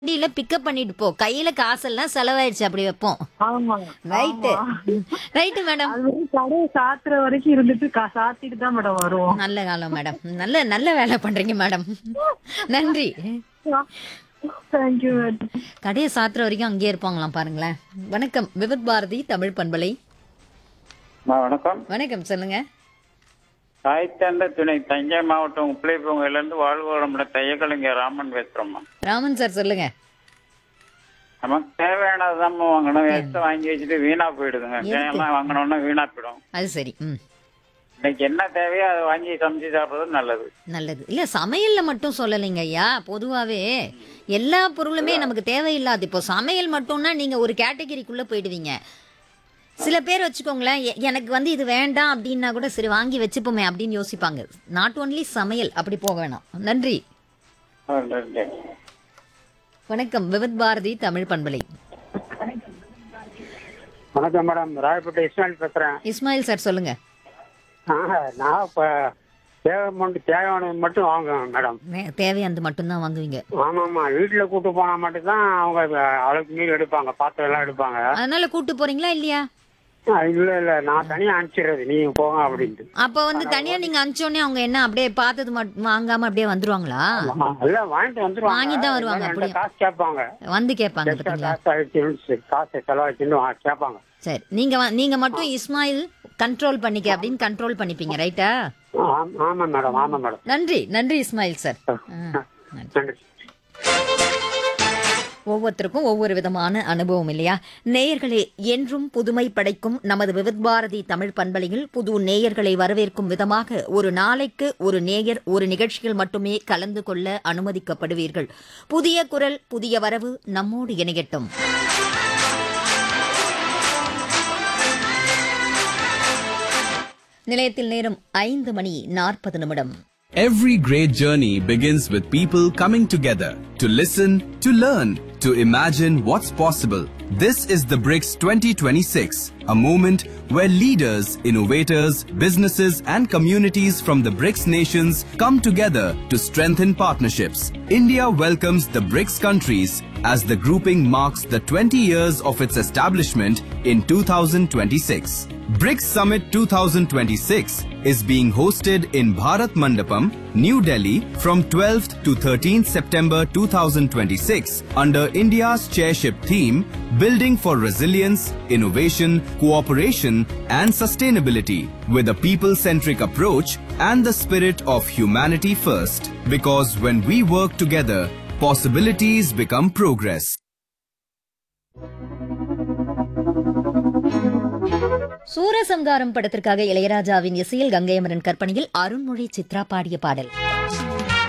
வண்டியில பிக்கப் பண்ணிட்டு போ கையில காசெல்லாம் செலவாயிடுச்சு அப்படி வைப்போம் ஆமா ரைட்டு ஆமா. ரைட்டு மேடம் அது வந்து கடையை சாத்துற வரைக்கும் இருந்துட்டு கா- சாத்திட்டு தான் மேடம் வருவோம் நல்ல காலம் மேடம் நல்ல நல்ல வேலை பண்றீங்க மேடம் நன்றி தேங்க்யூ மேடம் கடையை சாத்துற வரைக்கும் அங்கேயே இருப்பாங்களாம் பாருங்களேன் வணக்கம் விபத் பாரதி தமிழ் பண்பலை அம்மா, வணக்கம் வணக்கம் சொல்லுங்க தாய்த்தாண்ட துணை தஞ்சை மாவட்டம் உப்பிளைப்பொங்கையில இருந்து வாழ்வோடம்புல தையக்கலைஞர் ராமன் பேசுறோம்மா ராமன் சார் சொல்லுங்க நமக்கு தேவையானதுதான் வாங்கணும் எடுத்து வாங்கி வச்சுட்டு வீணா போயிடுதுங்க எதுக்கு? தேவையெல்லாம் வாங்கணும்னா வீணா போயிடும் அது சரி ம் இன்னைக்கு என்ன தேவையோ அதை வாங்கி சமைச்சு சாப்பிடுறது நல்லது நல்லது இல்ல சமையல்ல மட்டும் சொல்லலைங்க ஐயா பொதுவாவே எல்லா பொருளுமே நமக்கு தேவையில்லாது இப்போ சமையல் மட்டும்னா நீங்க ஒரு கேட்டகரிக்குள்ள போயிடுவீங்க சில பேர் வச்சுக்கோங்களேன் எ- எனக்கு வந்து இது வேண்டாம் அப்படின்னா கூட சரி வாங்கி வச்சுப்போமே அப்படின்னு யோசிப்பாங்க நாட் ஒன்லி சமையல் அப்படி போக வேணாம் நன்றி ஆ, நன்றி. வணக்கம் விவத் பாரதி தமிழ் பண்பலை வணக்கம் மேடம் ராயப்பேட்டை இஸ்மாயில் பேசுறேன் இஸ்மாயில் சார் சொல்லுங்க ஆஹா, நான் இப்ப தேவை மட்டும் தேவையானது மட்டும் வாங்குவேன் மேடம் நே- தேவையானது மட்டும்தான் வாங்குவீங்க ஆமா ஆமா வீட்டுல கூட்டு போனா மட்டும்தான் அவங்க அளவுக்கு மீறி எடுப்பாங்க பாத்திரம் எல்லாம் எடுப்பாங்க அதனால கூட்டு போறீங்களா இல்லையா ஆ, இல்ல இல்ல நான் தனியா அனுப்பிச்சிடுறது நீங்க போங்க அப்படின்ட்டு அப்ப வந்து தனியா நீங்க அனுப்பிச்சோடனே அவங்க என்ன அப்படியே பார்த்தது மட்டும் வாங்காம அப்படியே வந்துருவாங்களா ஆமா, இல்ல வாங்கிட்டு வந்துருவாங்க வாங்கி தான் வருவாங்க, இருந்தாலும் அப்படியா? என்கிட்ட காசு கேட்பாங்க வந்து கேட்பாங்க எக்ஸ்ட்ரா பாத்தீங்களா காசு ஆயிடுச்சு காசு செலவாச்சுன்னு வா- கேட்பாங்க சரி நீங்க வ- நீங்க மட்டும் இஸ்மாயில் கண்ட்ரோல் பண்ணிக்க அப்படின்னு கண்ட்ரோல் பண்ணிப்பீங்க ரைட்டா ஆம்- ஆமா மேடம் ஆமா மேடம் நன்றி நன்றி இஸ்மாயில் சார் நன்றி ஒவ்வொருத்தருக்கும் ஒவ்வொரு விதமான அனுபவம் இல்லையா நேயர்களே என்றும் புதுமை படைக்கும் நமது விவித் பாரதி தமிழ் பண்பலையில் புது நேயர்களை வரவேற்கும் விதமாக ஒரு நாளைக்கு ஒரு நேயர் ஒரு நிகழ்ச்சியில் மட்டுமே கலந்து கொள்ள அனுமதிக்கப்படுவீர்கள் புதிய குரல் புதிய வரவு நம்மோடு இணையட்டும் நிலையத்தில் நேரம் ஐந்து மணி நாற்பது நிமிடம் Every great journey begins with people coming together to listen, to learn, to imagine what's possible. This is the BRICS 2026, a moment where leaders, innovators, businesses, and communities from the BRICS nations come together to strengthen partnerships. India welcomes the BRICS countries as the grouping marks the 20 years of its establishment in 2026. BRICS Summit 2026 is being hosted in Bharat Mandapam, New Delhi from 12th to 13th September 2026 under India's chairship theme Building for Resilience, Innovation, Cooperation and Sustainability with a people-centric approach and the spirit of humanity first. Because when we work together, possibilities become progress. Soorasamharam படத்திற்காக இளையராஜாவின் இசையில் கங்கையமரன் கற்பனையில் அருண்மொழி சித்ரா பாடிய பாடல்